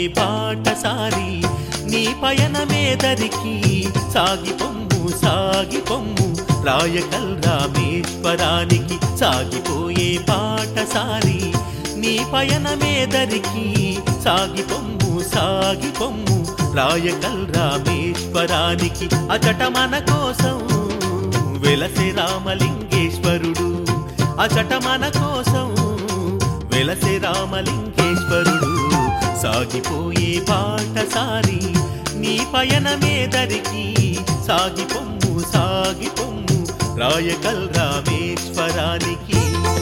బాటసారి నీ పయనమేదరికి సాగి పొమ్ము సాగి పొమ్ము రాయకల్ రామేశ్వరానికి సాగిపోయే బాటసారి నీ పయనమేదరికి సాగి పొమ్ము సాగి పొమ్ము రాయకల్ రామేశ్వరానికి అచట మన కోసం వెలసే రామలింగేశ్వరుడు అచట మన కోసం వెలసే రామలింగేశ్వరుడు సాగిపోయే బాటసారి నీ పయనమేదరికి సాగి పొమ్ము సాగి పొమ్ము రాయకల్ రామేశ్వరానికి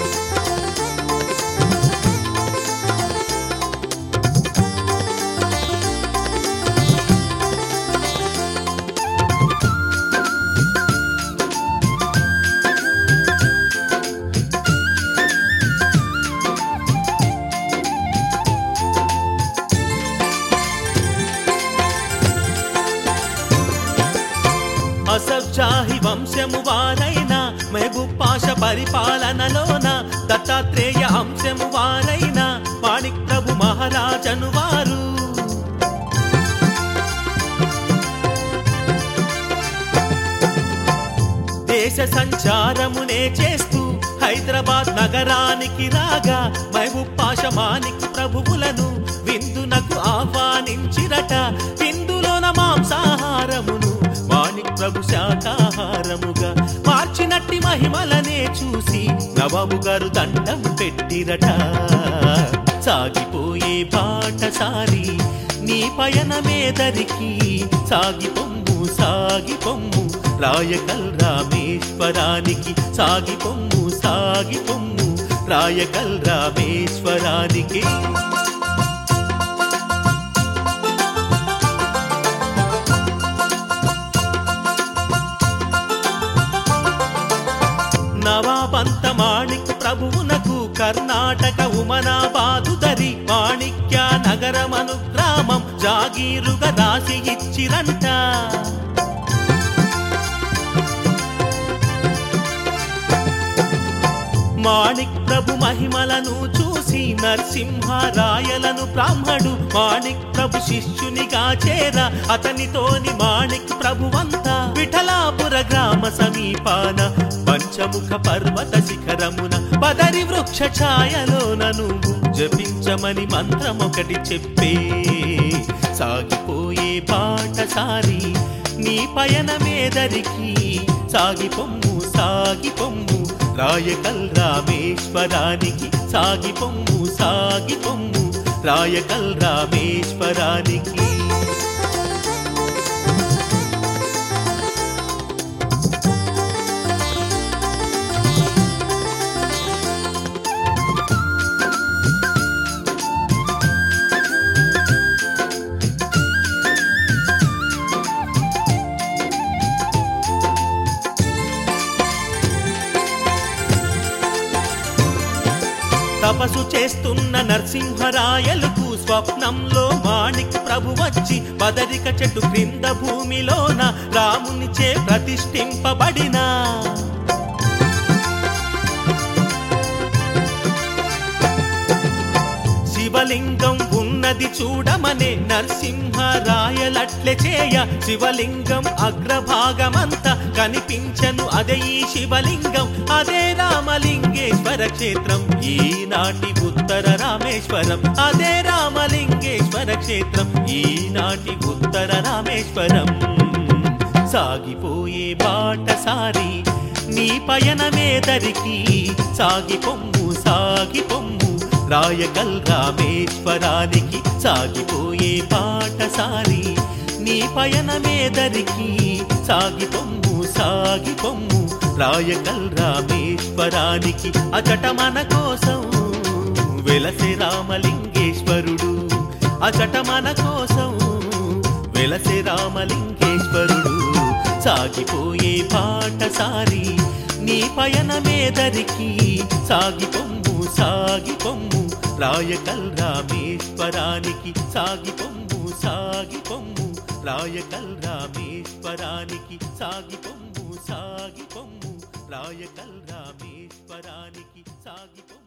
అసబ్జాహి వంశము వారైన మహబూబ్ పాష పరిపాలనలోన దత్తాత్రేయ అంశము వారైన మాణిక్ ప్రభు మహారాజను వారు దేశ సంచారమునే చేస్తూ హైదరాబాద్ నగరానికి రాగా మహబూబ్ పాష మాణిక్ ప్రభువులను విందునకు ఆహ్వానించిరట విందులోన మాంసాహారమును మాణిక్ ప్రభు శాకాహారముగా మార్చినట్టి మహిమలనే చూసి నవాబు గారు దండం పెట్టిరట సాగిపోయే బాటసారి నీ పయనమేదరికి సాగి పొమ్ము సాగి పొమ్ము రాయకల్ రామేశ్వరానికి సాగి పొమ్ము సాగి పొమ్ము రాయకల్ రామేశ్వరానికి నవాబంత మాణిక్ ప్రభువునకు కర్ణాటక ఉమనాబాదు దరి మాణిక్య నగరమను గ్రామం జాగీరుగా రాసి ఇచ్చిరంట మాణిక్ ప్రభు మహిమలను చూసి నరసింహరాయలను బ్రాహ్మడు మాణిక్ ప్రభు శిష్యునిగా చేర అతనితోని మాణిక్ ప్రభువంతా విఠలాపుర గ్రామ సమీపాన పంచముఖ పర్వత శిఖరమున బదరి వృక్ష ఛాయలోన నువ్వు జపించమని మంత్రమొకటి చెప్పే సాగిపోయే బాటసారి నీ పయనమేదరికి సాగి పొమ్ము సాగి పొమ్ము రాయకల్ రామేశ్వరానికి సాగి పొమ్ము సాగి పొమ్ము రాయకల్ రామేశ్వరానికి తపస్సు చేస్తున్న నరసింహరాయలకు స్వప్నంలో మాణిక్ ప్రభు వచ్చి బదరిక చెట్టు క్రింద భూమిలోన రామునిచే ప్రతిష్ఠింపబడిన శివలింగం ఉన్నది చూడమనే నరసింహరాయలట్లే చేయ శివలింగం అగ్రభాగమంతా కనిపించను అదే ఈ శివలింగం అదే రామలింగేశ్వర క్షేత్రం ఈనాటి ఉత్తర రామేశ్వరం అదే రామలింగేశ్వర క్షేత్రం ఈనాటి ఉత్తర రామేశ్వరం సాగిపోయే బాటసారి నీ పయనమేదరికి సాగి పొమ్ము సాగి పొమ్ము రాయకల్ రామేశ్వరానికి సాగిపోయే బాటసారి నీ పయనమేదరికి సాగి పొమ్ము సాగి పొమ్ము రాయకల్ రామేశ్వరానికి అచట మన కోసం వెలసే రామలింగేశ్వరుడు అచట మన కోసం వెలసే రామలింగేశ్వరుడు సాగిపోయే బాటసారి నీ పయనమేదరికి సాగి పొమ్ము సాగి పొమ్ము రాయకల్ రామేశ్వరానికి సాగి పొమ్ము సాగి పొమ్ము రాయకల్ రామేశ్వరానికి సాగి పొమ్ము సాగి పొమ్ము రాయకల్ రామేశ్వరానికి సాగి పొమ్ము